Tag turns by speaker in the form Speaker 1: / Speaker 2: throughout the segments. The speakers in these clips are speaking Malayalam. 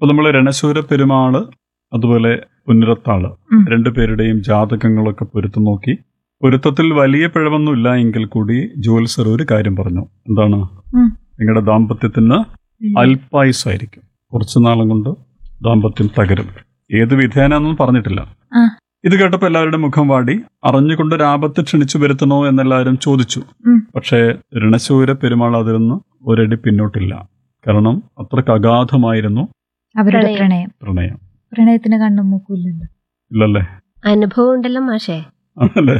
Speaker 1: അപ്പൊ നമ്മൾ രണശൂര പെരുമാള് അതുപോലെ പുനരത്താള്
Speaker 2: ഉം.
Speaker 1: രണ്ടുപേരുടെയും ജാതകങ്ങളൊക്കെ പൊരുത്തം നോക്കി പൊരുത്തത്തിൽ വലിയ പിഴവൊന്നുമില്ല എങ്കിൽ കൂടി ജോത്സർ ഒരു കാര്യം പറഞ്ഞു എന്താണ്
Speaker 2: ഉം.
Speaker 1: നിങ്ങളുടെ ദാമ്പത്യത്തിന് അല്പായുസായിരിക്കും കുറച്ചു നാളും കൊണ്ട് ദാമ്പത്യം തകരും ഏത് വിധേനൊന്നും പറഞ്ഞിട്ടില്ല
Speaker 2: ആ.
Speaker 1: ഇത് കേട്ടപ്പോൾ എല്ലാവരുടെ മുഖം വാടി അറിഞ്ഞുകൊണ്ട് ഒരു ആപത്ത് ക്ഷണിച്ചു വരുത്തണോ എന്നെല്ലാവരും ചോദിച്ചു
Speaker 2: ഉം.
Speaker 1: പക്ഷേ രണശൂര പെരുമാൾ അതിൽ നിന്ന് ഒരടി പിന്നോട്ടില്ല കാരണം അത്രക്ക് അഗാധമായിരുന്നു
Speaker 2: അവരുടെ
Speaker 3: പ്രണയം.
Speaker 2: പ്രണയം
Speaker 1: പ്രണയം
Speaker 2: പ്രണയത്തിന് കണ്ണും മൂക്കില്ലല്ലോ
Speaker 1: ഇല്ലല്ലേ
Speaker 3: അനുഭവം ഉണ്ടല്ലോ മാഷേ
Speaker 1: ആണല്ലേ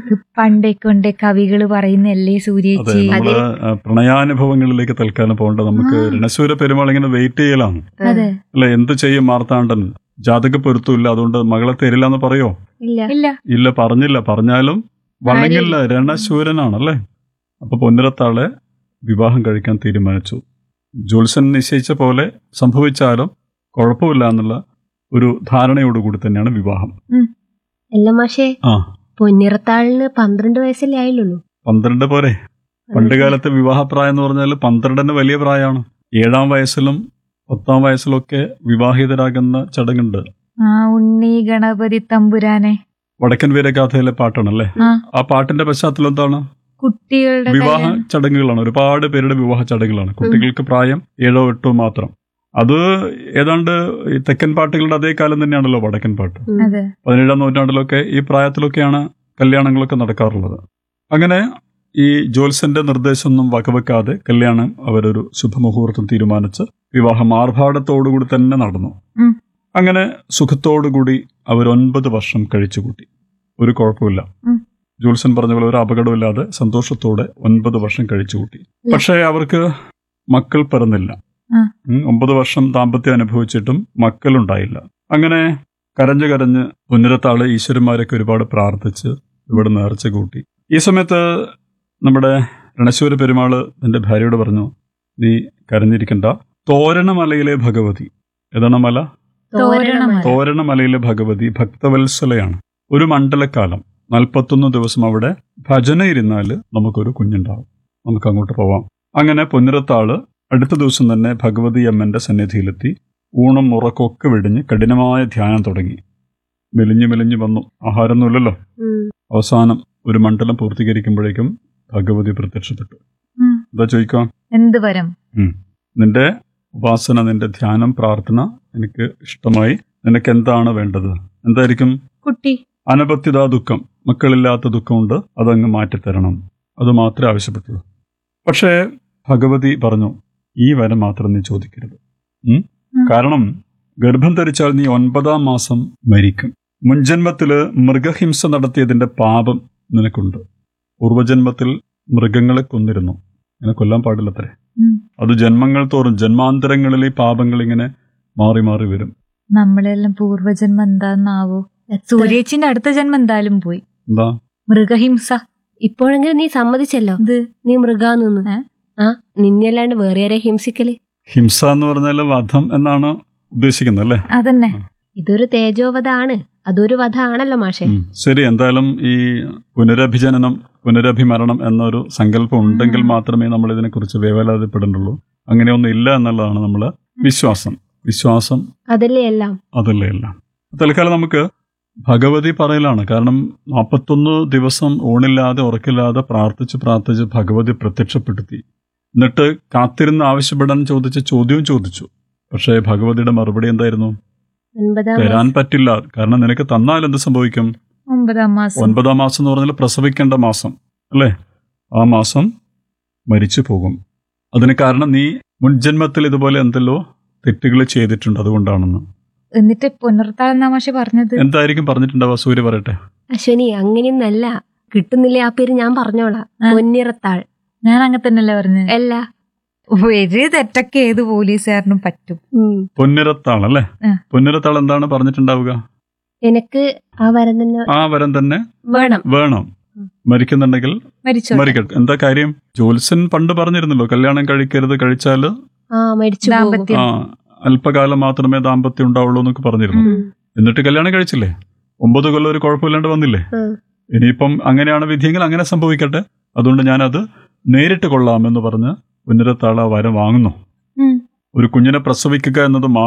Speaker 2: പണ്ടേ കൊണ്ട് കവികള് പറയുന്നല്ലേ
Speaker 1: അതെ
Speaker 2: സൂര്യേച്ചി
Speaker 1: നമ്മള് ആ, പ്രണയാനുഭവങ്ങളിലേക്ക് തൽക്കാലം പോകേണ്ട നമുക്ക്
Speaker 2: ആ.
Speaker 1: രണശൂര പെരുമാൾ ഇങ്ങനെ വെയിറ്റ് ചെയ്യലാണ്
Speaker 2: അതെ
Speaker 1: അല്ലെ എന്ത് ചെയ്യും മാർത്താണ്ഡൻ ജാതക പൊരുത്തമില്ല അതുകൊണ്ട് മകളെ തരില്ല എന്ന് പറയോ
Speaker 3: ഇല്ല
Speaker 2: ഇല്ല
Speaker 1: ഇല്ല പറഞ്ഞില്ല പറഞ്ഞാലും വഴങ്ങില്ല രണശൂരനാണല്ലേ അപ്പൊ പൊന്നിരത്താളെ വിവാഹം കഴിക്കാൻ തീരുമാനിച്ചു ജോത്സൻ നിശ്ചയിച്ച പോലെ സംഭവിച്ചാലും കുഴപ്പമില്ല എന്നുള്ള ഒരു ധാരണയോടുകൂടി തന്നെയാണ് വിവാഹം
Speaker 3: അല്ല മാഷേ
Speaker 1: ആ
Speaker 3: പൊന്നിറത്താളിന് പന്ത്രണ്ട് വയസ്സല്ലേ ആയുള്ളൂ
Speaker 1: പന്ത്രണ്ട് പോരെ പണ്ട് കാലത്ത് വിവാഹപ്രായം എന്ന് പറഞ്ഞാൽ പന്ത്രണ്ടിന് വലിയ പ്രായമാണ് ഏഴാം വയസ്സിലും പത്താം വയസ്സിലൊക്കെ വിവാഹിതരാകുന്ന ചടങ്ങുണ്ട്
Speaker 2: ആ ഉണ്ണി ഗണപതി തമ്പുരാനെ
Speaker 1: വടക്കൻ വീരഗാഥയിലെ പാട്ടാണല്ലേ
Speaker 2: ആ
Speaker 1: ആ പാട്ടിന്റെ പശ്ചാത്തലം എന്താണ്
Speaker 2: കുട്ടികളുടെ
Speaker 1: വിവാഹ
Speaker 2: കല്യാണം.
Speaker 1: ചടങ്ങുകളാണ് ഒരുപാട് പേരുടെ വിവാഹ ചടങ്ങുകളാണ് കുട്ടികൾക്ക് പ്രായം ഏഴോ എട്ടോ മാത്രം അത് ഏതാണ്ട് ഈ തെക്കൻ പാട്ടുകളുടെ അതേ കാലം തന്നെയാണല്ലോ വടക്കൻ പാട്ട്
Speaker 2: അതെ
Speaker 1: പതിനേഴാം നൂറ്റാണ്ടിലൊക്കെ ഈ പ്രായത്തിലൊക്കെയാണ് കല്യാണങ്ങളൊക്കെ നടക്കാറുള്ളത് അങ്ങനെ ഈ ജോത്സന്റെ നിർദ്ദേശമൊന്നും വകവെക്കാതെ കല്യാണം അവരൊരു ശുഭമുഹൂർത്തം തീരുമാനിച്ച് വിവാഹം ആർഭാടത്തോടുകൂടി തന്നെ നടന്നു
Speaker 2: ഉം.
Speaker 1: അങ്ങനെ സുഖത്തോടുകൂടി അവർ ഒൻപത് വർഷം കഴിച്ചുകൂട്ടി ഒരു കുഴപ്പമില്ല
Speaker 2: ഉം.
Speaker 1: ജോത്സൻ പറഞ്ഞ പോലെ ഒരു അപകടമില്ലാതെ സന്തോഷത്തോടെ ഒൻപത് വർഷം കഴിച്ചുകൂട്ടി പക്ഷേ അവർക്ക് മക്കൾ പിറന്നില്ല
Speaker 2: ആ.
Speaker 1: ഉം, ഒമ്പത് വർഷം ദാമ്പത്യം അനുഭവിച്ചിട്ടും മക്കളുണ്ടായില്ല അങ്ങനെ കരഞ്ഞു കരഞ്ഞ് പുനരത്താള് ഈശ്വരന്മാരൊക്കെ ഒരുപാട് പ്രാർത്ഥിച്ച് ഇവിടെ നേർച്ച കൂട്ടി ഈ സമയത്ത് നമ്മുടെ രണശൂര പെരുമാള് തന്റെ ഭാര്യയോട് പറഞ്ഞു നീ കരഞ്ഞിരിക്കണ്ട തോരണമലയിലെ ഭഗവതി ഏതാണ് മല
Speaker 2: തോരണമല.
Speaker 1: തോരണമലയിലെ ഭഗവതി ഭക്തവത്സലയാണ് ഒരു മണ്ഡലക്കാലം നാൽപ്പത്തൊന്ന് ദിവസം അവിടെ ഭജന ഇരുന്നാൽ നമുക്കൊരു കുഞ്ഞുണ്ടാവും നമുക്ക് അങ്ങോട്ട് പോവാം അങ്ങനെ പൊന്നിരത്താള് അടുത്ത ദിവസം തന്നെ ഭഗവതി അമ്മന്റെ സന്നിധിയിലെത്തി ഊണും ഉറക്കമൊക്കെ വെടിഞ്ഞ് കഠിനമായ ധ്യാനം തുടങ്ങി മെലിഞ്ഞു മെലിഞ്ഞു വന്നു ആഹാരമൊന്നുമില്ലല്ലോ അവസാനം ഒരു മണ്ഡലം പൂർത്തീകരിക്കുമ്പോഴേക്കും ഭഗവതി പ്രത്യക്ഷപ്പെട്ടു
Speaker 2: ഉം.
Speaker 1: എന്താ ചോദിക്കാം
Speaker 2: എന്ത് വരം
Speaker 1: നിന്റെ ഉപാസന നിന്റെ ധ്യാനം പ്രാർത്ഥന എനിക്ക് ഇഷ്ടമായി നിനക്ക് എന്താണ് വേണ്ടത് എന്തായിരിക്കും
Speaker 2: കുട്ടി
Speaker 1: അനപത്യത ദുഃഖം മക്കളില്ലാത്ത ദുഃഖമുണ്ട് അതങ്ങ് മാറ്റിത്തരണം അത് മാത്രമേ ആവശ്യപ്പെട്ടുള്ളൂ പക്ഷേ ഭഗവതി പറഞ്ഞു ഈ വരം മാത്രം നീ ചോദിക്കരുത് ഉം?
Speaker 2: ഉം.
Speaker 1: കാരണം ഗർഭം ധരിച്ചാൽ നീ ഒൻപതാം മാസം മരിക്കും മുൻജന്മത്തില് മൃഗഹിംസ നടത്തിയതിന്റെ പാപം നിനക്കുണ്ട് പൂർവജന്മത്തിൽ മൃഗങ്ങളെ കൊന്നിരുന്നു അങ്ങനെ കൊല്ലാൻ പാടില്ലത്രേ
Speaker 2: ഉം.
Speaker 1: അത് ജന്മങ്ങൾ തോറും ജന്മാന്തരങ്ങളിൽ ഈ പാപങ്ങൾ ഇങ്ങനെ മാറി മാറി വരും
Speaker 2: നമ്മളെല്ലാം പൂർവജന്മം എന്താന്നാവോ സൂര്യേച്ചിന്റെ അടുത്ത ജന്മം എന്തായാലും പോയി
Speaker 1: എന്താ
Speaker 2: മൃഗഹിംസ
Speaker 3: ഇപ്പോഴെങ്കിലും നീ സമ്മതിച്ചല്ലോ
Speaker 2: ഇത്
Speaker 3: നീ മൃഗാന്ന്
Speaker 2: ഏ?
Speaker 3: ആ നിന്നെല്ലാണ്ട് വേറെ ആരെ ഹിംസിക്കല്
Speaker 1: ഹിംസ എന്ന് പറഞ്ഞാൽ വധം എന്നാണ് ഉദ്ദേശിക്കുന്നത് അല്ലേ
Speaker 2: അതന്നെ
Speaker 3: ഇതൊരു തേജോവധാണ് അതൊരു വധ ആണല്ലോ മാഷെ
Speaker 1: ഉം. ശരി എന്തായാലും ഈ പുനരഭിജനനം പുനരഭിമരണം എന്നൊരു സങ്കല്പം ഉണ്ടെങ്കിൽ
Speaker 2: ഉം.
Speaker 1: മാത്രമേ നമ്മൾ ഇതിനെക്കുറിച്ച് വേവലാതിപ്പെടേണ്ടുള്ളൂ അങ്ങനെയൊന്നും ഇല്ല എന്നുള്ളതാണ് നമ്മളെ വിശ്വാസം വിശ്വാസം
Speaker 3: അതല്ലേ എല്ലാം
Speaker 1: അതല്ലേ എല്ലാം തൽക്കാലം നമുക്ക് ഭഗവതി പറയലാണ് കാരണം നാൽപ്പത്തൊന്ന് ദിവസം ഊണില്ലാതെ ഉറക്കില്ലാതെ പ്രാർത്ഥിച്ച് പ്രാർത്ഥിച്ച് ഭഗവതി പ്രത്യക്ഷപ്പെടുത്തി എന്നിട്ട് കാത്തിരുന്ന് ആവശ്യപ്പെടാൻ ചോദിച്ച ചോദ്യവും ചോദിച്ചു പക്ഷേ ഭഗവതിയുടെ മറുപടി എന്തായിരുന്നു
Speaker 3: ഒൻപതാം
Speaker 1: തരാൻ പറ്റില്ല കാരണം നിനക്ക് തന്നാൽ എന്ത് സംഭവിക്കും
Speaker 2: ഒമ്പതാം മാസം
Speaker 1: ഒൻപതാം മാസം എന്ന് പറഞ്ഞാൽ പ്രസവിക്കേണ്ട മാസം അല്ലേ ആ മാസം മരിച്ചു പോകും അതിന് കാരണം നീ മുൻജന്മത്തിൽ ഇതുപോലെ എന്തെല്ലോ തെറ്റുകൾ ചെയ്തിട്ടുണ്ട് അതുകൊണ്ടാണെന്ന്
Speaker 2: എന്നിട്ട് പുനർത്താൽ മാഷി പറഞ്ഞത്
Speaker 1: എന്തായിരിക്കും പറഞ്ഞിട്ടുണ്ടാവുക സൂര്യ പറയട്ടെ
Speaker 3: അശ്വനി അങ്ങനെയൊന്നല്ല കിട്ടുന്നില്ലേ ആ പേര് ഞാൻ പറഞ്ഞോളാം
Speaker 2: ആ.
Speaker 3: പൊന്നിറത്താൾ
Speaker 2: ഞാൻ അങ്ങനെ തന്നെയല്ലേ പറഞ്ഞത്
Speaker 3: അല്ല
Speaker 2: ഒരു തെറ്റൊക്കെ ഏത് പോലീസുകാരനും പറ്റും
Speaker 3: ഉം.
Speaker 1: പൊന്നിരത്താൾ അല്ലേ
Speaker 2: ആ.
Speaker 1: പൊന്നിരത്താൾ എന്താണ് പറഞ്ഞിട്ടുണ്ടാവുക
Speaker 3: എനിക്ക് ആ വരം തന്നെ
Speaker 1: ആ വരം തന്നെ
Speaker 3: വേണം
Speaker 1: വേണം മരിക്കുന്നുണ്ടെങ്കിൽ
Speaker 2: മരിച്ചോ
Speaker 1: മരിക്കട്ടെ എന്താ കാര്യം ജോത്സ്യൻ പണ്ട് പറഞ്ഞിരുന്നല്ലോ കല്യാണം കഴിക്കരുത് കഴിച്ചാല്
Speaker 3: ആ മരിച്ചു പോകും
Speaker 2: ദാമ്പത്യം
Speaker 1: ആ അല്പകാലം മാത്രമേ ദാമ്പത്യം ഉണ്ടാവുള്ളൂ എന്നൊക്കെ പറഞ്ഞിരുന്നു
Speaker 2: ഉം.
Speaker 1: എന്നിട്ട് കല്യാണം കഴിച്ചില്ലേ ഒമ്പത് കൊല്ലം ഒരു കുഴപ്പമില്ലാണ്ട് വന്നില്ലേ
Speaker 3: ഉം.
Speaker 1: ഇനിയിപ്പം അങ്ങനെയാണ് വിധിയെങ്കിൽ അങ്ങനെ സംഭവിക്കട്ടെ അതുകൊണ്ട് ഞാനത് നേരിട്ട് കൊള്ളാമെന്ന് പറഞ്ഞ് പുനരത്താള വരം വാങ്ങുന്നു
Speaker 2: ഉം.
Speaker 1: ഒരു കുഞ്ഞിനെ പ്രസവിക്കുക എന്നത്